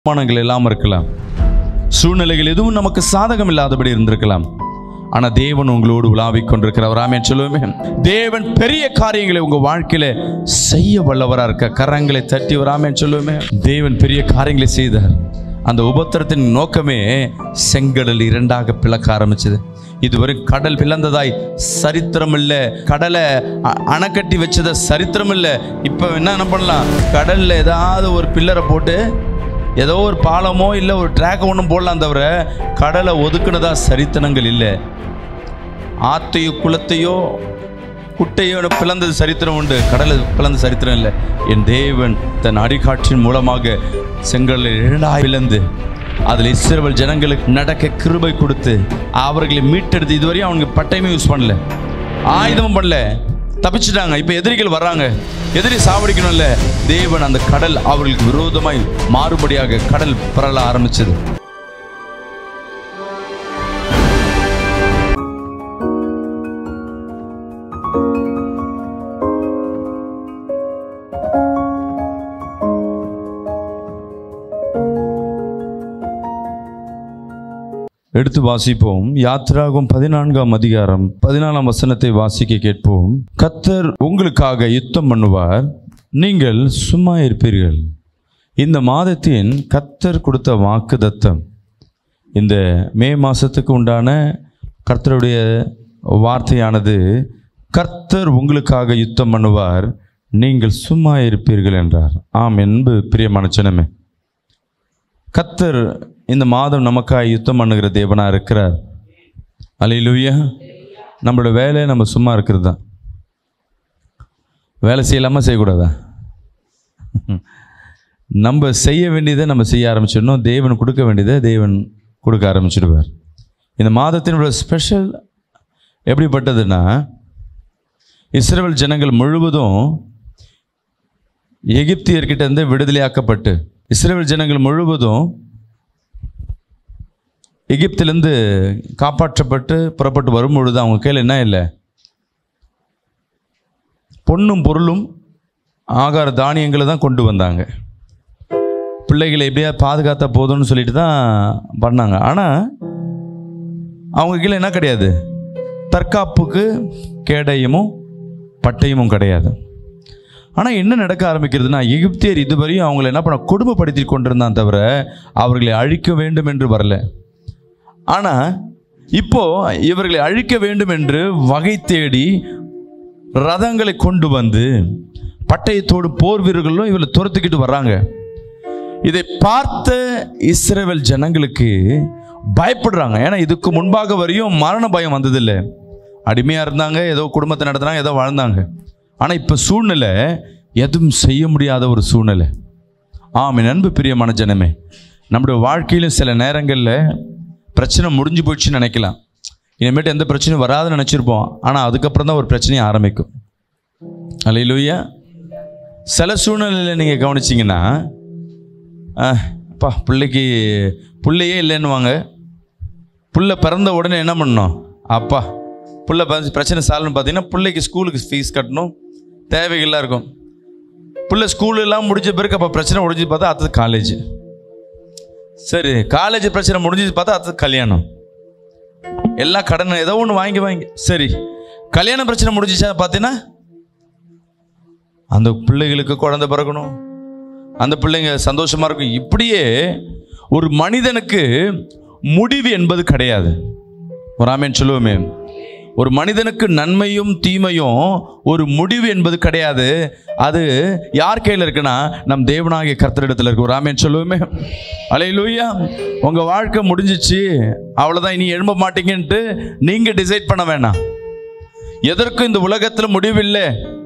அவமானங்கள் இல்லாமல் இருக்கலாம் சூழ்நிலைகள் எதுவும் நமக்கு சாதகம் இல்லாதபடி இருந்திருக்கலாம் ஆனா தேவன் உங்களோடு உலாவிக் கொண்டிருக்கிறவர் ஆமென் சொல்லுவோமே தேவன் பெரிய காரியங்களை உங்க வாழ்க்கையில செய்ய வல்லவரா இருக்க கரங்களை தட்டி வராமேன் சொல்லுவோமே தேவன் பெரிய காரியங்களை செய்தார் அந்த உபத்திரத்தின் நோக்கமே செங்கடல் இரண்டாக பிளக்க ஆரம்பிச்சது இதுவரை கடல் பிளந்ததாய் சரித்திரம் இல்ல கடலை அ- அணைக்கட்டி வச்சத சரித்திரம் இல்ல இப்ப என்ன என்ன பண்ணலாம் கடல்ல ஏதாவது ஒரு பில்லரை போட்டு ஏதோ ஒரு பாலமோ இல்லை ஒரு ட்ராக் ஒன்றும் போடலாம் தவிர கடலை ஒதுக்குனதா சரித்திரங்கள் இல்லை ஆத்தையோ குளத்தையோ குட்டையோ பிளந்தது சரித்திரம் உண்டு கடலை பிளந்த சரித்திரம் இல்லை என் தேவன் தன் அடிகாட்சியின் மூலமாக செங்கடலை இரண்டாய் பிளந்து அதில் இஸ்ரவேல் ஜனங்களுக்கு நடக்க கிருபை கொடுத்து அவர்களை மீட்டெடுத்து இதுவரையும் அவங்க பட்டயமே யூஸ் பண்ணல ஆயுதமும் பண்ணல தப்பிச்சிட்டாங்க இப்போ எதிரிகள் வர்றாங்க எதிரி சாவடிக்கணும்ல தேவன் அந்த கடல் அவர்களுக்கு விரோதமாய் மாறுபடியாக கடல் பரல ஆரம்பிச்சது எடுத்து வாசிப்போம் யாத்ராகும் பதினான்காம் அதிகாரம் பதினாலாம் வசனத்தை வாசிக்க கேட்போம் கத்தர் உங்களுக்காக யுத்தம் பண்ணுவார் நீங்கள் சும்மா இருப்பீர்கள் இந்த மாதத்தின் கத்தர் கொடுத்த வாக்கு தத்தம் இந்த மே மாதத்துக்கு உண்டான கர்த்தருடைய வார்த்தையானது கர்த்தர் உங்களுக்காக யுத்தம் பண்ணுவார் நீங்கள் சும்மா இருப்பீர்கள் என்றார் ஆம் என்பது பிரியமான ஜனமே கத்தர் இந்த மாதம் நமக்காக யுத்தம் பண்ணுகிற தேவனா இருக்கிறார் அலையிலுயா நம்மளோட வேலை நம்ம சும்மா இருக்கிறது தான் வேலை செய்யலாமா செய்யக்கூடாதா நம்ம செய்ய வேண்டியதை நம்ம செய்ய ஆரம்பிச்சிடணும் தேவன் கொடுக்க வேண்டியதை தேவன் கொடுக்க ஆரம்பிச்சிடுவார் இந்த மாதத்தினுடைய ஸ்பெஷல் எப்படிப்பட்டதுன்னா இஸ்ரேல் ஜனங்கள் முழுவதும் எகிப்தியர்கிட்ட இருந்து விடுதலையாக்கப்பட்டு இஸ்ரேல் ஜனங்கள் முழுவதும் எகிப்திலிருந்து காப்பாற்றப்பட்டு புறப்பட்டு வரும் பொழுது அவங்க கையில் என்ன இல்லை பொன்னும் பொருளும் ஆகார தானியங்களை தான் கொண்டு வந்தாங்க பிள்ளைகளை எப்படியா பாதுகாத்தா போதும்னு சொல்லிட்டு தான் பண்ணாங்க ஆனால் அவங்க கீழே என்ன கிடையாது தற்காப்புக்கு கேடயமும் பட்டயமும் கிடையாது ஆனால் என்ன நடக்க ஆரம்பிக்கிறதுனா எகிப்தியர் இதுவரையும் அவங்களை என்ன பண்ண கொடுமைப்படுத்தி கொண்டிருந்தான் தவிர அவர்களை அழிக்க வேண்டும் என்று வரல ஆனால் இப்போ இவர்களை அழிக்க வேண்டும் என்று வகை தேடி ரதங்களை கொண்டு வந்து பட்டயத்தோடு போர் வீரர்களும் இவளை துரத்துக்கிட்டு வர்றாங்க இதை பார்த்த இஸ்ரவேல் ஜனங்களுக்கு பயப்படுறாங்க ஏன்னா இதுக்கு முன்பாக வரையும் மரண பயம் வந்ததில்லை அடிமையாக இருந்தாங்க ஏதோ குடும்பத்தை நடத்துனாங்க ஏதோ வாழ்ந்தாங்க ஆனால் இப்போ சூழ்நிலை எதுவும் செய்ய முடியாத ஒரு சூழ்நிலை ஆமாம் அன்பு பிரியமான ஜனமே நம்முடைய வாழ்க்கையிலும் சில நேரங்களில் பிரச்சனை முடிஞ்சு போச்சுன்னு நினைக்கலாம் இனிமேட்டு எந்த பிரச்சனையும் வராதுன்னு நினச்சிருப்போம் ஆனால் அதுக்கப்புறம் தான் ஒரு பிரச்சனையும் ஆரம்பிக்கும் அல்லையிலூயா சில சூழ்நிலையில் நீங்கள் கவனிச்சிங்கன்னா "அஹ், அப்பா பிள்ளைக்கு பிள்ளையே இல்லைன்னுவாங்க புள்ள பிறந்த உடனே என்ன பண்ணணும் அப்பா புள்ள ப- பிரச்சனை சால்வ்னு பார்த்தீங்கன்னா பிள்ளைக்கு ஸ்கூலுக்கு ஃபீஸ் கட்டணும் தேவைகள்லாம் இருக்கும் புள்ள ஸ்கூல் எல்லாம் முடிஞ்ச பிறகு அப்போ பிரச்சனை முடிஞ்சு பார்த்தா அடுத்தது காலேஜ் சரி காலேஜ் பிரச்சனை முடிஞ்சு பார்த்தா அடுத்தது கல்யாணம் எல்லாம் கடன் ஏதோ ஒன்று வாங்கி வாங்கி சரி கல்யாண பிரச்சனை முடிஞ்சிச்சா பார்த்தீங்கன்னா அந்த பிள்ளைகளுக்கு குழந்தை பிறக்கணும் அந்த பிள்ளைங்க சந்தோஷமா இருக்கும் இப்படியே ஒரு மனிதனுக்கு முடிவு என்பது கிடையாது ஒரு ஆமேன் சொல்லுவோமே ஒரு மனிதனுக்கு நன்மையும் தீமையும் ஒரு முடிவு என்பது கிடையாது அது யார் கையில் இருக்குன்னா நம் தேவனாகிய கர்த்தரிடத்தில் இருக்கு ஒரு ஆமேன் சொல்லுவோமே அலையிலூயா உங்கள் வாழ்க்கை முடிஞ்சிச்சு அவ்வளோதான் இனி எழும்ப மாட்டீங்கன்ட்டு நீங்கள் டிசைட் பண்ண வேணாம் எதற்கும் இந்த உலகத்தில் முடிவில்லை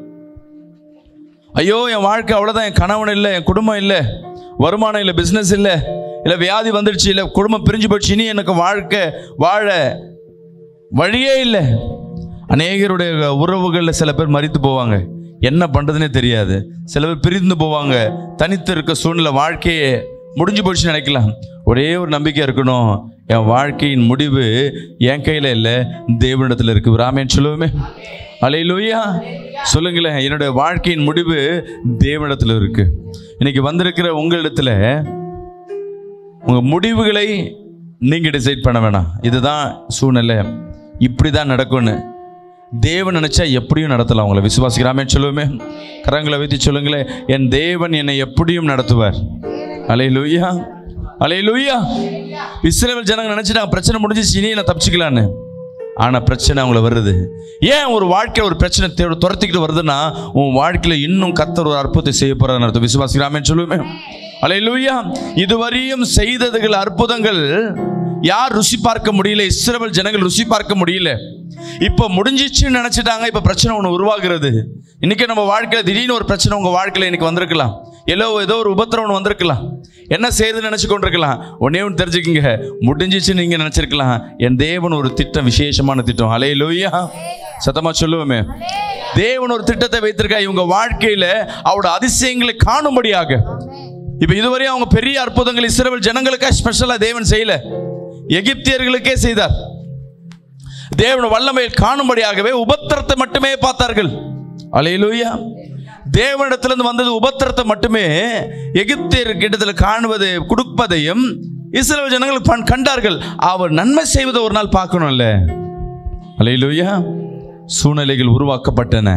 ஐயோ என் வாழ்க்கை அவ்வளோதான் என் கணவன் இல்லை என் குடும்பம் இல்லை வருமானம் இல்லை பிஸ்னஸ் இல்லை இல்லை வியாதி வந்துடுச்சு இல்லை குடும்பம் பிரிஞ்சு போச்சு இனி எனக்கு வாழ்க்கை வாழ வழியே இல்லை அநேகருடைய உறவுகளில் சில பேர் மறித்து போவாங்க என்ன பண்ணுறதுனே தெரியாது சில பேர் பிரிந்து போவாங்க தனித்து இருக்க சூழ்நிலை வாழ்க்கையே முடிஞ்சு போச்சுன்னு நினைக்கலாம் ஒரே ஒரு நம்பிக்கை இருக்கணும் என் வாழ்க்கையின் முடிவு என் கையில் இல்லை தேவனிடத்தில் இருக்கு ராமேன் சொல்லுவோமே அலையிலூயா சொல்லுங்களேன் என்னுடைய வாழ்க்கையின் முடிவு தேவனிடத்தில் இருக்கு இன்னைக்கு வந்திருக்கிற உங்களிடத்துல உங்கள் முடிவுகளை நீங்கள் டிசைட் பண்ண வேணாம் இதுதான் சூழ்நிலை இப்படி தான் நடக்கும்னு தேவன் நினைச்சா எப்படியும் நடத்தலாம் உங்களை விசுவாசிக்கிறாமே சொல்லுவோமே கரங்களை வைத்து சொல்லுங்களேன் என் தேவன் என்னை எப்படியும் நடத்துவார் அலை லூயா அலை லூயா இஸ்ரேல் ஜனங்க நினைச்சிட்டாங்க பிரச்சனை முடிஞ்சிச்சு இனி நான் தப்பிச்சுக்கலான்னு ஆனா பிரச்சனை அவங்கள வருது ஏன் ஒரு வாழ்க்கையில் ஒரு பிரச்சனை தே- துரத்திக்கிட்டு வருதுன்னா உன் வாழ்க்கையில இன்னும் கத்தர் ஒரு அற்புதத்தை செய்ய போறாரு அர்த்தம் விசுவாசிக்கிறாமே சொல்லுவேன் அலை லூயா இதுவரையும் செய்ததுகள் அற்புதங்கள் யார் ருசி பார்க்க முடியல இஸ்ரவேல் ஜனங்கள் ருசி பார்க்க முடியல இப்போ முடிஞ்சிச்சுன்னு நினைச்சிட்டாங்க இப்போ பிரச்சனை ஒன்று உருவாகிறது இன்னைக்கு நம்ம வாழ்க்கையில திடீர்னு ஒரு பிரச்சனை உங்க வாழ்க்கையில இன்னைக்கு வந்திருக்கலாம் ஏதோ ஏதோ ஒரு உபத்திரம் ஒன்று வந்திருக்கலாம் என்ன செய்யுதுன்னு நினைச்சு கொண்டிருக்கலாம் ஒன்னே ஒன்று தெரிஞ்சுக்கங்க முடிஞ்சிச்சுன்னு நீங்க நினைச்சிருக்கலாம் என் தேவன் ஒரு திட்டம் விசேஷமான திட்டம் அலே லோய்யா சத்தமா சொல்லுவோமே தேவன் ஒரு திட்டத்தை வைத்திருக்கா இவங்க வாழ்க்கையில அவரோட அதிசயங்களை காணும்படியாக இப்ப இதுவரை அவங்க பெரிய அற்புதங்கள் இஸ்ரவேல் ஜனங்களுக்கா ஸ்பெஷலா தேவன் செய்யல எகிப்தியர்களுக்கே செய்தார் தேவன் வல்லமையில் காணும்படியாகவே உபத்திரத்தை மட்டுமே பார்த்தார்கள் அலையிலூயா தேவனிடத்திலிருந்து வந்தது உபத்திரத்தை மட்டுமே எகிப்தியர் கிட்டத்தில் காணுவது கொடுப்பதையும் இஸ்ரேல் ஜனங்கள் பண்- கண்டார்கள் அவர் நன்மை செய்வதை ஒரு நாள் பார்க்கணும்ல அலையிலூயா சூழ்நிலைகள் உருவாக்கப்பட்டன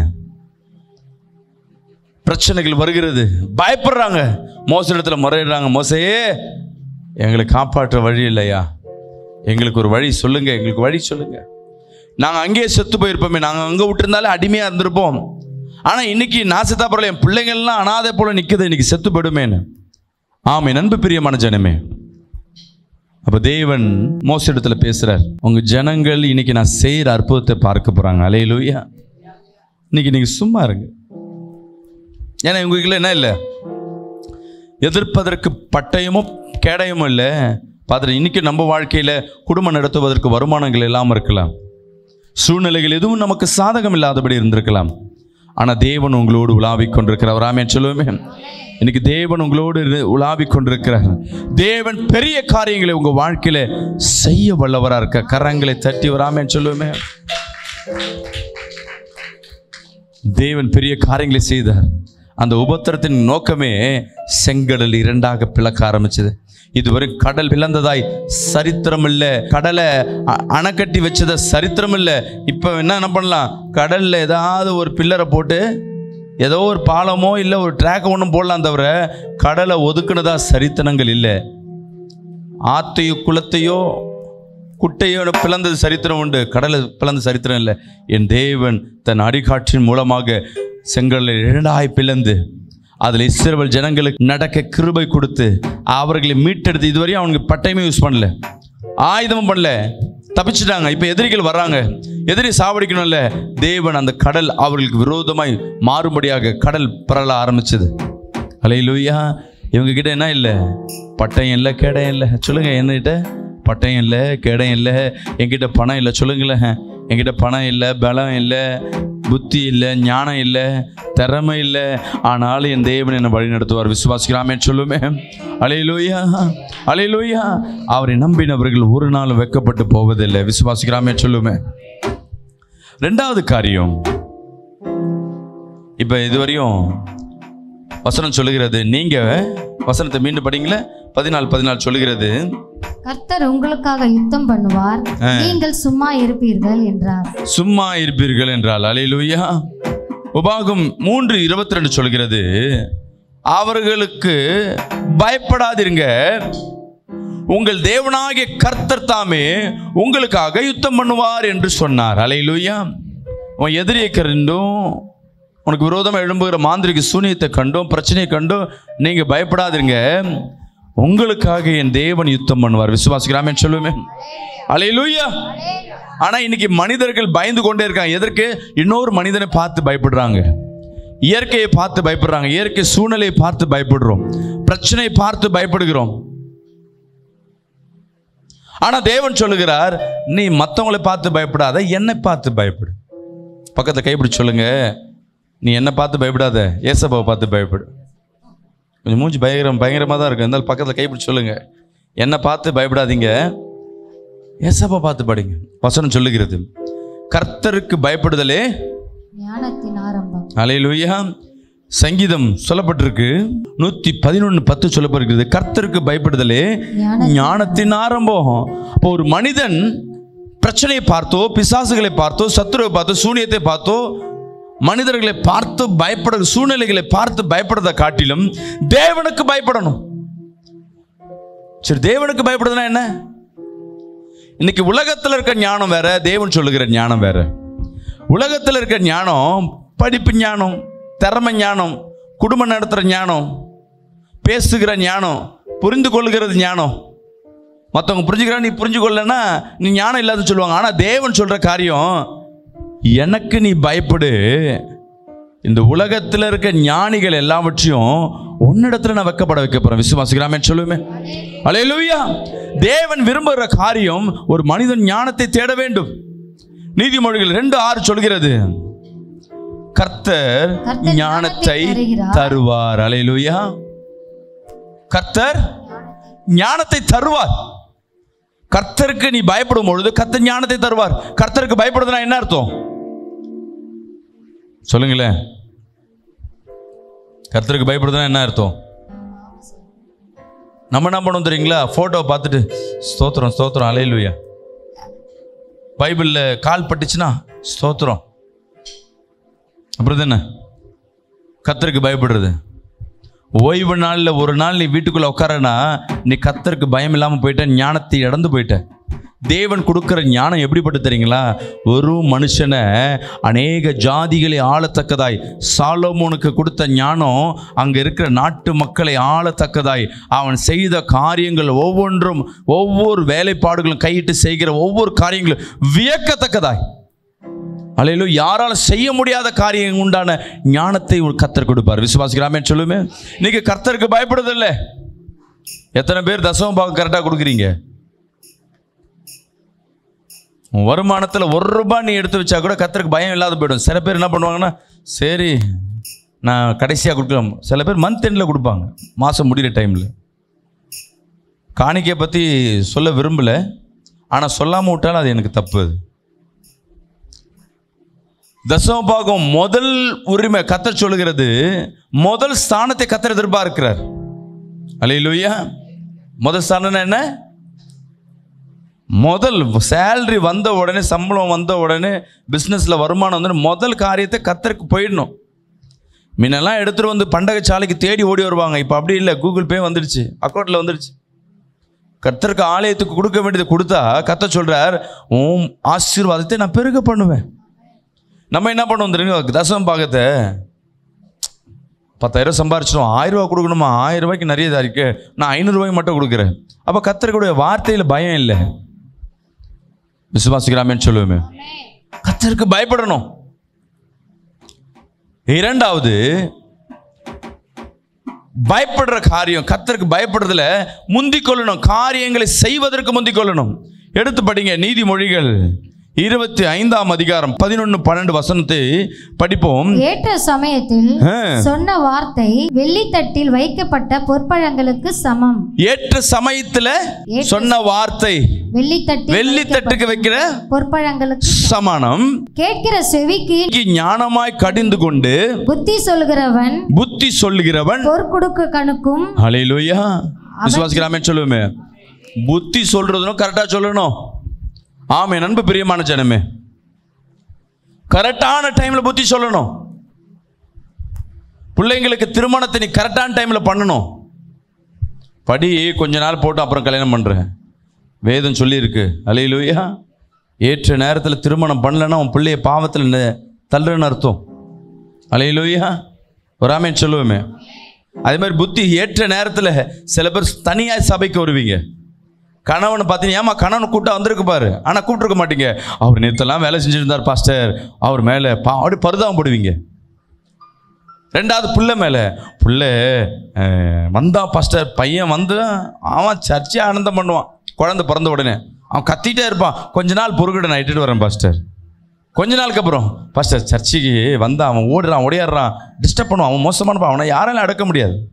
பிரச்சனைகள் வருகிறது பயப்படுறாங்க மோசடத்துல முறையிடுறாங்க மோசையே எங்களை காப்பாற்ற வழி இல்லையா எங்களுக்கு ஒரு வழி சொல்லுங்க எங்களுக்கு வழி சொல்லுங்க நாங்கள் அங்கேயே செத்து போயிருப்போமே நாங்கள் அங்கே விட்டுருந்தாலே அடிமையாக இருந்திருப்போம் ஆனால் இன்னைக்கு நான் செத்தா பரவாயில்ல என் பிள்ளைங்கள்லாம் அனாதை போல நிற்குது இன்னைக்கு செத்து போயிடுமேன்னு ஆமே நண்பு பிரியமான ஜனமே அப்போ தேவன் மோசடத்துல பேசுறார் உங்க ஜனங்கள் இன்னைக்கு நான் செய்கிற அற்புதத்தை பார்க்க போறாங்க அலையிலூயா இன்னைக்கு நீங்க சும்மா இருங்க ஏன்னா இவங்களுக்குள்ள என்ன இல்லை எதிர்ப்பதற்கு பட்டயமும் கேடயமும் இல்லை பார்த்துட்டு இன்னைக்கு நம்ம வாழ்க்கையில் குடும்பம் நடத்துவதற்கு வருமானங்கள் இல்லாமல் இருக்கலாம் சூழ்நிலைகள் எதுவும் நமக்கு சாதகம் இல்லாதபடி இருந்திருக்கலாம் ஆனால் தேவன் உங்களோடு உலாவிக் கொண்டிருக்கிறார் ஆமென் சொல்லுவோமே இன்னைக்கு தேவன் உங்களோடு இரு- உலாவிக் கொண்டிருக்கிறார் தேவன் பெரிய காரியங்களை உங்க வாழ்க்கையில செய்ய வல்லவரா இருக்க கரங்களை தட்டி வராமேன்னு சொல்லுவோமே தேவன் பெரிய காரியங்களை செய்தார் அந்த உபத்திரத்தின் நோக்கமே செங்கடல் இரண்டாக பிளக்க ஆரம்பிச்சது இதுவரை கடல் பிளந்ததாய் சரித்திரம் இல்லை கடலை அ- அணைக்கட்டி வச்சத சரித்திரம் இல்லை இப்போ என்ன என்ன பண்ணலாம் கடல்ல ஏதாவது ஒரு பில்லரை போட்டு ஏதோ ஒரு பாலமோ இல்லை ஒரு ட்ராக் ஒன்றும் போடலாம் தவிர கடலை ஒதுக்குனதா சரித்திரங்கள் இல்லை ஆத்தையோ குளத்தையோ குட்டையோ பிளந்தது சரித்திரம் உண்டு கடலை பிளந்த சரித்திரம் இல்லை என் தேவன் தன் அடிகாற்றின் மூலமாக செங்கலை இரண்டாய் பிளந்து அதில் இஸ்ரவேல் ஜனங்களுக்கு நடக்க கிருபை கொடுத்து அவர்களை மீட்டெடுத்து இதுவரையும் அவனுக்கு பட்டயமே யூஸ் பண்ணல ஆயுதமும் பண்ணல தப்பிச்சிட்டாங்க இப்போ எதிரிகள் வர்றாங்க எதிரி சாவடிக்கணும்ல தேவன் அந்த கடல் அவர்களுக்கு விரோதமாய் மாறும்படியாக கடல் பரல ஆரம்பிச்சது அலையிலூயா இவங்க கிட்ட என்ன இல்லை பட்டயம் இல்லை கேடயம் இல்லை சொல்லுங்க என்னகிட்ட பட்டயம் இல்லை கேடயம் இல்லை என்கிட்ட பணம் இல்லை சொல்லுங்களேன் என்கிட்ட பணம் இல்லை பலம் இல்லை புத்தி இல்லை ஞானம் இல்லை திறமை இல்லை ஆனாலும் என் தேவன் என்னை வழி நடத்துவார் விசுவாசிக்கிறாமே சொல்லுமே அலையிலூயா அலையிலூயா அவரை நம்பினவர்கள் ஒரு நாள் வெக்கப்பட்டு போவதில்லை விசுவாசிக்கிறாமே சொல்லுமே ரெண்டாவது காரியம் இப்போ இதுவரையும் வசனம் சொல்லுகிறது நீங்க வசனத்தை மீண்டும் படிங்களேன் பதினாலு பதினாலு சொல்லுகிறது கர்த்தர் உங்களுக்காக யுத்தம் பண்ணுவார் நீங்கள் சும்மா இருப்பீர்கள் என்றார் சும்மா இருப்பீர்கள் என்றால் அலையிலுயா உபாகம் மூன்று இருபத்தி ரெண்டு சொல்கிறது அவர்களுக்கு பயப்படாதிருங்க உங்கள் தேவனாகிய கர்த்தர் தாமே உங்களுக்காக யுத்தம் பண்ணுவார் என்று சொன்னார் அலையிலுயா உன் எதிரியை கண்டும் உனக்கு விரோதமாக எழும்புகிற மாந்திரிக சூனியத்தை கண்டும் பிரச்சனையை கண்டும் நீங்க பயப்படாதிருங்க உங்களுக்காக என் தேவன் யுத்தம் பண்ணுவார் விசுவாசிக்கிறாமேன்னு சொல்லுவேன் அலையிலுயா ஆனா இன்னைக்கு மனிதர்கள் பயந்து கொண்டே இருக்காங்க எதற்கு இன்னொரு மனிதனை பார்த்து பயப்படுறாங்க இயற்கையை பார்த்து பயப்படுறாங்க இயற்கை சூழ்நிலையை பார்த்து பயப்படுறோம் பிரச்சனையை பார்த்து பயப்படுகிறோம் ஆனா தேவன் சொல்லுகிறார் நீ மற்றவங்களை பார்த்து பயப்படாத என்னை பார்த்து பயப்படு பக்கத்துல கைப்பிடி சொல்லுங்க நீ என்னை பார்த்து பயப்படாத ஏசப்பாவை பார்த்து பயப்படு கொஞ்சம் மூஞ்சி பயங்கரம் பயங்கரமாக தான் இருக்கும் இருந்தாலும் பக்கத்தில் கைப்பிடி சொல்லுங்க என்னை பார்த்து பயப்படாதீங்க ஏசப்பா பார்த்து படிங்க வசனம் சொல்லுகிறது கர்த்தருக்கு பயப்படுதலே ஞானத்தின் ஆரம்பம் அலையிலுயா சங்கீதம் சொல்லப்பட்டிருக்கு நூற்றி பதினொன்று பத்து சொல்லப்பட்டிருக்கிறது கர்த்தருக்கு பயப்படுதலே ஞான ஞானத்தின் ஆரம்பம் அப்போ ஒரு மனிதன் பிரச்சனையை பார்த்தோ பிசாசுகளை பார்த்தோ சத்துருவை பார்த்தோ சூனியத்தை பார்த்தோ மனிதர்களை பார்த்து பயப்பட சூழ்நிலைகளை பார்த்து பயப்படுறதை காட்டிலும் தேவனுக்கு பயப்படணும் சரி தேவனுக்கு பயப்படுதுன்னா என்ன இன்னைக்கு உலகத்தில் இருக்க ஞானம் வேற தேவன் சொல்லுகிற ஞானம் வேற உலகத்தில் இருக்க ஞானம் படிப்பு ஞானம் திறமை ஞானம் குடும்பம் நடத்துகிற ஞானம் பேசுகிற ஞானம் புரிந்து கொள்ளுகிறது ஞானம் மற்றவங்க புரிஞ்சுக்கிறா நீ புரிஞ்சு கொள்ளனா நீ ஞானம் இல்லாத சொல்லுவாங்க ஆனால் தேவன் சொல்கிற காரியம் எனக்கு நீ பயப்படு இந்த உலகத்தில் இருக்க ஞானிகள் எல்லாவற்றையும் உன்னிடத்துல நான் வைக்கப்பட வைக்க போறேன் விசுவாசிக்கிறாமே சொல்லுவேன் அலையலூயா தேவன் விரும்புகிற காரியம் ஒரு மனிதன் ஞானத்தை தேட வேண்டும் நீதிமொழிகள் ரெண்டு ஆறு சொல்கிறது கர்த்தர் கர்த்தர் ஞானத்தை ஞானத்தை தருகிறார். தருவார் அலையலூயா கர்த்தர் ஞானத்தை தருவார் கர்த்தருக்கு நீ பயப்படும் பொழுது கர்த்தர் ஞானத்தை தருவார் கர்த்தருக்கு பயப்படுதுன்னா என்ன அர்த்தம் சொல்லுங்களேன் கர்த்தருக்கு பயப்படுதுன்னா என்ன அர்த்தம் நம்ம என்ன பண்ணுவோம் தெரியுங்களா ஃபோட்டோவை பார்த்துட்டு ஸ்தோத்திரம் ஸ்தோத்திரம் அலையிலுயா பைபிளில் கால் பட்டுச்சுன்னா ஸ்தோத்திரம் அப்புறம் என்ன கர்த்தருக்கு பயப்படுறது ஓய்வு நாளில் ஒரு நாள் நீ வீட்டுக்குள்ளே உட்காரனா நீ கர்த்தருக்கு பயம் இல்லாமல் போயிட்ட ஞானத்தை இழந்து போயிட்ட தேவன் கொடுக்குற ஞானம் எப்படிப்பட்டு தெரியுங்களா ஒரு மனுஷனை அநேக ஜாதிகளை ஆளத்தக்கதாய் சாலோமோனுக்கு கொடுத்த ஞானம் அங்கே இருக்கிற நாட்டு மக்களை ஆளத்தக்கதாய் அவன் செய்த காரியங்கள் ஒவ்வொன்றும் ஒவ்வொரு வேலைப்பாடுகளும் கையிட்டு செய்கிற ஒவ்வொரு காரியங்களும் வியக்கத்தக்கதாய் அலையிலோ யாரால செய்ய முடியாத காரியம் உண்டான ஞானத்தை ஒரு கர்த்தர் கொடுப்பார் விசுவாசிக்கிறாமே சொல்லுமே இன்னைக்கு கர்த்தருக்கு பயப்படுறதில்ல எத்தனை பேர் தசம பாகம் கரெக்டாக கொடுக்குறீங்க உன் வருமானத்தில் ஒரு ரூபாய் நீ எடுத்து வச்சா கூட கர்த்தருக்கு பயம் இல்லாத போயிடும் சில பேர் என்ன பண்ணுவாங்கன்னா சரி நான் கடைசியாக கொடுக்கலாம் சில பேர் மந்த் எண்டில் கொடுப்பாங்க மாதம் முடிகிற டைமில் காணிக்கையை பற்றி சொல்ல விரும்பலை ஆனால் சொல்லாமல் விட்டாலும் அது எனக்கு தப்பு அது தசமபாகம் முதல் உரிமை கத்தர் சொல்லுகிறது முதல் ஸ்தானத்தை கத்தர் எதிர்பார்க்கிறார் அலையிலுயா முதல் ஸ்தானம் என்ன முதல் சேலரி வந்த உடனே சம்பளம் வந்த உடனே பிஸ்னஸில் வருமானம் வந்து முதல் காரியத்தை கத்தருக்கு போயிடணும் முன்னெல்லாம் எடுத்துகிட்டு வந்து பண்டகை சாலைக்கு தேடி ஓடி வருவாங்க இப்போ அப்படி இல்லை கூகுள் பே வந்துடுச்சு அக்கௌண்ட்டில் வந்துடுச்சு கர்த்தருக்கு ஆலயத்துக்கு கொடுக்க வேண்டியதை கொடுத்தா கத்த சொல்கிறார் உன் ஆசீர்வாதத்தை நான் பெருக பண்ணுவேன் நம்ம என்ன பண்ணுவோம் தெரியுங்க தசம பாகத்தை பத்தாயிரம் சம்பாரிச்சிடும் ஆயிரம் ரூபா கொடுக்கணுமா ஆயிரம் ரூபாய்க்கு நிறைய இதா இருக்கு நான் ஐநூறுரூவாய்க்கு மட்டும் கொடுக்குறேன் அப்போ கத்தருக்குடைய வார்த்தையில் பயம் இல்லை விசுவாசிக்கிறாமேன்னு சொல்லுவேன் கத்தருக்கு பயப்படணும் இரண்டாவது பயப்படுற காரியம் கத்தருக்கு பயப்படுறதுல முந்திக் கொள்ளணும் காரியங்களை செய்வதற்கு முந்திக் கொள்ளணும் எடுத்து படிங்க நீதிமொழிகள் இருபத்தி ஐந்தாம் அதிகாரம் பதினொன்று பன்னெண்டு வசனத்தை படிப்போம் ஏற்ற சமயத்தில் ஆ. சொன்ன வார்த்தை வெள்ளித்தட்டில் வைக்கப்பட்ட பொற்பழங்களுக்கு சமம் ஏற்ற சமயத்துல சொன்ன வார்த்தை வெள்ளித்தட்டில் வெள்ளித்தட்டுக்கு வைக்கிற பொற்பழங்களுக்கு சமானம் கேட்கிற செவிக்கு ஞானமாய் கடிந்து கொண்டு புத்தி சொல்கிறவன் புத்தி சொல்லுகிறவன் பொற்குடுக்கு கணுக்கும் ஹalleluya விசுவாசிக்கிறாமே சொல்லுவேமே புத்தி சொல்றதும் கரெக்டா சொல்லணும் ஆமே நண்பு பிரியமான ஜனமே கரெக்டான டைம்ல புத்தி சொல்லணும் பிள்ளைங்களுக்கு திருமணத்தை நீ கரெக்டான டைம்ல பண்ணணும் படி கொஞ்ச நாள் போட்டு அப்புறம் கல்யாணம் பண்றேன் வேதம் சொல்லியிருக்கு அலையிலுயா ஏற்ற நேரத்தில் திருமணம் பண்ணலைன்னா உன் பிள்ளைய பாவத்தில் தள்ளுறன்னு அர்த்தம் அலையிலுயா ஒரு ஆமேன் சொல்லுவோமே அதே மாதிரி புத்தி ஏற்ற நேரத்தில் சில பேர் தனியாக சபைக்கு வருவீங்க கணவனை பார்த்தீங்கன்னா ஏமா கணவன் கூட்டம் வந்திருக்கு பாரு ஆனால் கூப்பிட்டுருக்க மாட்டீங்க அவர் நேற்றெல்லாம் வேலை செஞ்சுருந்தார் பாஸ்டர் அவர் மேலே பா அப்படி பரிதாபம் போடுவீங்க ரெண்டாவது புள்ள மேலே புள்ள அஹ், வந்தா பாஸ்டர் பையன் வந்து அவன் சர்ச்சை ஆனந்தம் பண்ணுவான் குழந்தை பிறந்த உடனே அவன் கத்திட்டே இருப்பான் கொஞ்ச நாள் பொறுக்கிட்ட நான் இட்டுட்டு வரேன் பாஸ்டர் கொஞ்ச நாளுக்கு அப்புறம் பாஸ்டர் சர்ச்சுக்கு வந்தா அவன் ஓடுறான் ஓடியாடுறான் டிஸ்டர்ப் பண்ணுவான் அவன் மோசமான அவனை யாராலும் அடக்க முடியாது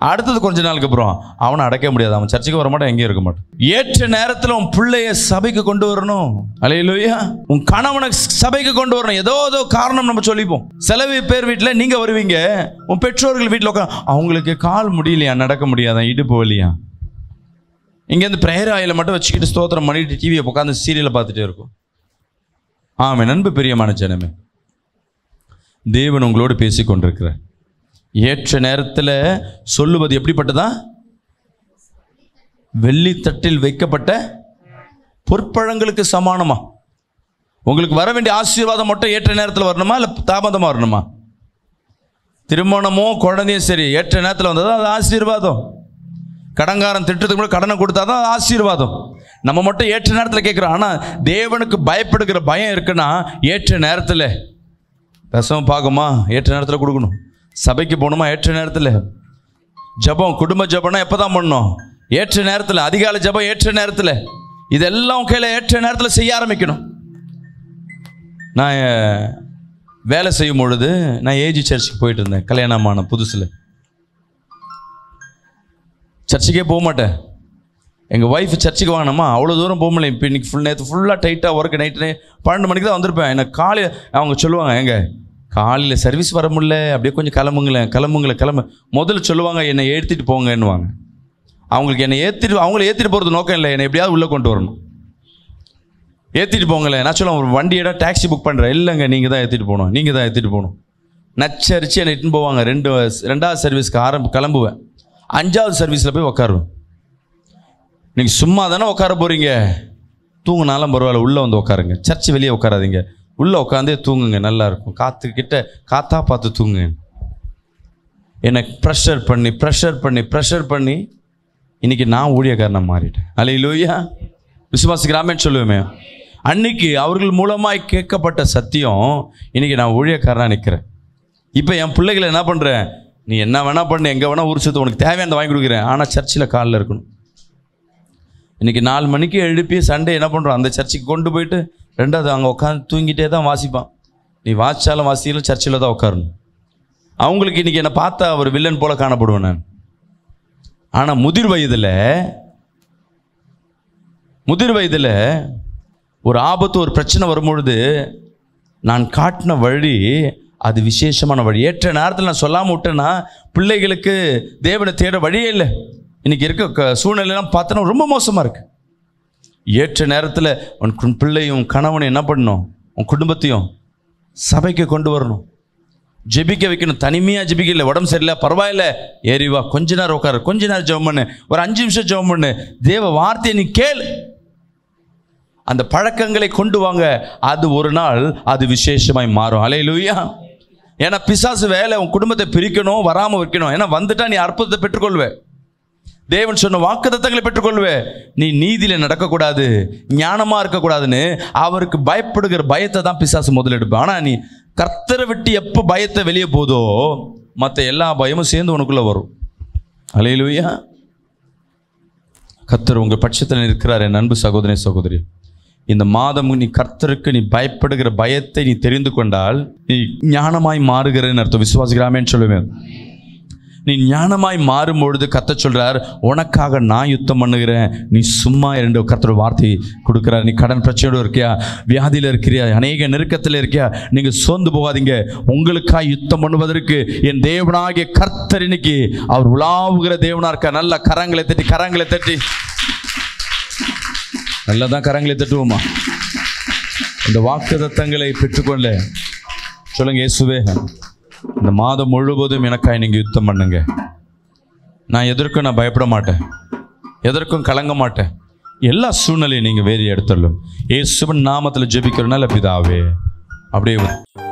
அடுத்தது கொஞ்ச நாளுக்கு அப்புறம் அவனை அடைக்க முடியாது அவன் சர்ச்சுக்கு வர மாட்டான் எங்கேயும் இருக்க மாட்டான் ஏற்ற நேரத்தில் உன் பிள்ளைய சபைக்கு கொண்டு வரணும் அலையிலோயா உன் கணவனை சபைக்கு கொண்டு வரணும் ஏதோ ஏதோ காரணம் நம்ம சொல்லிப்போம் சில பேர் வீட்டில் நீங்கள் வருவீங்க உன் பெற்றோர்கள் வீட்டில் உட்கா அவங்களுக்கு கால் முடியலையா நடக்க முடியாதான் இடுப்பு வலியா இங்கேருந்து பிரேயர் ஆயில மட்டும் வச்சுக்கிட்டு ஸ்தோத்திரம் பண்ணிட்டு டிவியை உட்காந்து சீரியலை பார்த்துட்டே இருக்கும் ஆமே நண்பு பிரியமான ஜனமே தேவன் உங்களோடு பேசி கொண்டிருக்கிறார் ஏற்ற நேரத்தில் சொல்லுவது எப்படிப்பட்டதா வெள்ளித்தட்டில் வைக்கப்பட்ட பொற்பழங்களுக்கு சமானமா உங்களுக்கு வர வேண்டிய ஆசீர்வாதம் மட்டும் ஏற்ற நேரத்தில் வரணுமா இல்லை தாமதமாக வரணுமா திருமணமோ குழந்தையும் சரி ஏற்ற நேரத்தில் வந்தது அது ஆசீர்வாதம் கடன்காரன் திட்டத்துக்கு கூட கடனை கொடுத்தா தான் அது ஆசீர்வாதம் நம்ம மட்டும் ஏற்ற நேரத்தில் கேட்குறோம் ஆனால் தேவனுக்கு பயப்படுகிற பயம் இருக்குன்னா ஏற்ற நேரத்தில் தசமம் பார்க்குமா ஏற்ற நேரத்தில் கொடுக்கணும் சபைக்கு போகணுமா ஏற்ற நேரத்தில் ஜெபம் குடும்ப ஜெபம்னா எப்போ தான் பண்ணணும் ஏற்ற நேரத்தில் அதிகாலை ஜெபம் ஏற்ற நேரத்தில் இதெல்லாம் கையில் ஏற்ற நேரத்தில் செய்ய ஆரம்பிக்கணும் நான் அஹ், வேலை செய்யும் பொழுது நான் ஏஜி சர்ச்சுக்கு போயிட்டு இருந்தேன் கல்யாணமான புதுசில் சர்ச்சுக்கே போக மாட்டேன் எங்கள் ஒய்ஃப் சர்ச்சுக்கு வாங்கினோமா அவ்வளோ தூரம் போக முடியல இப்போ இன்னைக்கு ஃபுல் நேற்று ஃபுல்லாக டைட்டாக ஒர்க் நைட்டு பன்னெண்டு மணிக்கு தான் வந்திருப்பேன் எனக்கு காலையில் அவங்க சொல்லுவாங்க எங்க காலையில் சர்வீஸ் வர முடியல அப்படியே கொஞ்சம் கிளம்புங்களேன் கிளம்புங்களேன் கிளம்பு முதல்ல சொல்லுவாங்க என்னை ஏற்றிட்டு போங்கன்னுவாங்க அவங்களுக்கு என்னை ஏற்றிட்டு அவங்கள ஏற்றிட்டு போகிறது நோக்கம் இல்லை என்னை எப்படியாவது உள்ளே கொண்டு வரணும் ஏற்றிட்டு போங்களேன் நான் சொல்லுவேன் ஒரு வண்டியோட டாக்ஸி புக் பண்ணுறேன் இல்லைங்க நீங்கள் தான் ஏற்றிட்டு போகணும் நீங்கள் தான் ஏற்றிட்டு போகணும் நச்சரிச்சு என்னை இட்டுன்னு போவாங்க ரெண்டு ரெண்டாவது சர்வீஸ்க்கு ஆரம்பி கிளம்புவேன் அஞ்சாவது சர்வீஸில் போய் உட்காருவேன் நீங்கள் சும்மா தானே உட்கார போகிறீங்க தூங்குனாலும் பரவாயில்ல உள்ளே வந்து உட்காருங்க சர்ச் வெளியே உட்காராதீங்க உள்ளே உட்காந்தே தூங்குங்க நல்லா இருக்கும் காற்று கிட்ட காத்தா பார்த்து தூங்குங்க என்னை ப்ரெஷர் பண்ணி ப்ரெஷர் பண்ணி ப்ரெஷர் பண்ணி இன்னைக்கு நான் ஊழியக்காரனை மாறிட்டேன் அலை லூயா விசுவாசிக்கிறாமேன்னு சொல்லுவேமே அன்னைக்கு அவர்கள் மூலமாய் கேட்கப்பட்ட சத்தியம் இன்னைக்கு நான் ஊழியக்காரனாக நிற்கிறேன் இப்போ என் பிள்ளைகளை என்ன பண்ணுறேன் நீ என்ன வேணா பண்ணு எங்கே வேணா ஊர் சுற்று உனக்கு தேவையானதை வாங்கி கொடுக்குறேன் ஆனால் சர்ச்சில் காலில் இருக்கணும் இன்னைக்கு நாலு மணிக்கு எழுப்பி சண்டே என்ன பண்ணுறோம் அந்த சர்ச்சுக்கு கொண்டு போயிட்டு ரெண்டாவது அங்கே உட்காந்து தூங்கிட்டே தான் வாசிப்பான் நீ வாசிச்சாலும் வாசிக்கலும் சர்ச்சில் தான் உட்காரணும் அவங்களுக்கு இன்னைக்கு என்னை பார்த்தா ஒரு வில்லன் போல காணப்படுவேன் நான் ஆனால் முதிர் வயதில் முதிர் வயதில் ஒரு ஆபத்து ஒரு பிரச்சனை வரும்பொழுது நான் காட்டின வழி அது விசேஷமான வழி ஏற்ற நேரத்தில் நான் சொல்லாமல் விட்டேன்னா பிள்ளைகளுக்கு தேவனை தேட வழியே இல்லை இன்னைக்கு இருக்க க- சூழ்நிலையெல்லாம் பார்த்தோன்னா ரொம்ப மோசமாக இருக்கு ஏற்ற நேரத்தில் உன் கு- பிள்ளையும் கணவனையும் என்ன பண்ணணும் உன் குடும்பத்தையும் சபைக்கு கொண்டு வரணும் ஜெபிக்க வைக்கணும் தனிமையாக ஜெபிக்க இல்லை உடம்பு சரியில்லை பரவாயில்ல ஏறி வா கொஞ்ச நேரம் உட்காரு கொஞ்ச நேரம் ஜெபம் பண்ணு ஒரு அஞ்சு நிமிஷம் ஜெபம் பண்ணு தேவ வார்த்தையை நீ கேளு அந்த பழக்கங்களை கொண்டு வாங்க அது ஒரு நாள் அது விசேஷமாய் மாறும் அலே லூயா ஏன்னா பிசாசு வேலை உன் குடும்பத்தை பிரிக்கணும் வராமல் வைக்கணும் ஏன்னா வந்துட்டா நீ அற்புதத்தை பெற்றுக்கொள்வே தேவன் சொன்ன வாக்குத்தத்தங்களை பெற்றுக்கொள்வே நீ நீதியில நடக்கக்கூடாது ஞானமா இருக்கக்கூடாதுன்னு அவருக்கு பயப்படுகிற பயத்தை தான் பிசாசு முதல்ல எடுப்பேன் ஆனா நீ கர்த்தரை விட்டு எப்போ பயத்தை வெளியே போதோ மற்ற எல்லா பயமும் சேர்ந்து உனக்குள்ள வரும் அலையிலுயா கர்த்தர் உங்கள் பட்சத்தில் இருக்கிறார் என் அன்பு சகோதரி சகோதரி இந்த மாதம் நீ கர்த்தருக்கு நீ பயப்படுகிற பயத்தை நீ தெரிந்து கொண்டால் நீ ஞானமாய் மாறுகிறேன்னு அர்த்தம் விசுவாசிக்கிறாமேன்னு சொல்லுவேன் நீ ஞானமாய் மாறும் பொழுது கத்த சொல்றார் உனக்காக நான் யுத்தம் பண்ணுகிறேன் நீ சும்மா இரண்டு கர்த்தர் வார்த்தை கொடுக்கிறார் நீ கடன் பிரச்சனையோடு இருக்கியா வியாதியில் இருக்கிறியா அநேக நெருக்கத்தில் இருக்கியா நீங்க சோர்ந்து போகாதீங்க உங்களுக்காக யுத்தம் பண்ணுவதற்கு என் தேவனாகிய கர்த்தர் இன்னைக்கு அவர் உலாவுகிற தேவனா இருக்கா நல்ல கரங்களை தட்டி கரங்களை தட்டி நல்லா தான் கரங்களை தட்டுவோமா இந்த வாக்குத்தத்தங்களை பெற்றுக்கொள்ள சொல்லுங்க இயேசுவே இந்த மாதம் முழுவதும் எனக்காய் நீங்கள் யுத்தம் பண்ணுங்க நான் எதற்கும் நான் பயப்பட மாட்டேன் எதற்கும் கலங்க மாட்டேன் எல்லா சூழ்நிலையும் நீங்கள் வேறு எடுத்துடலும் இயேசுவின் நாமத்தில் ஜெபிக்கிறனால பிதாவே அப்படியே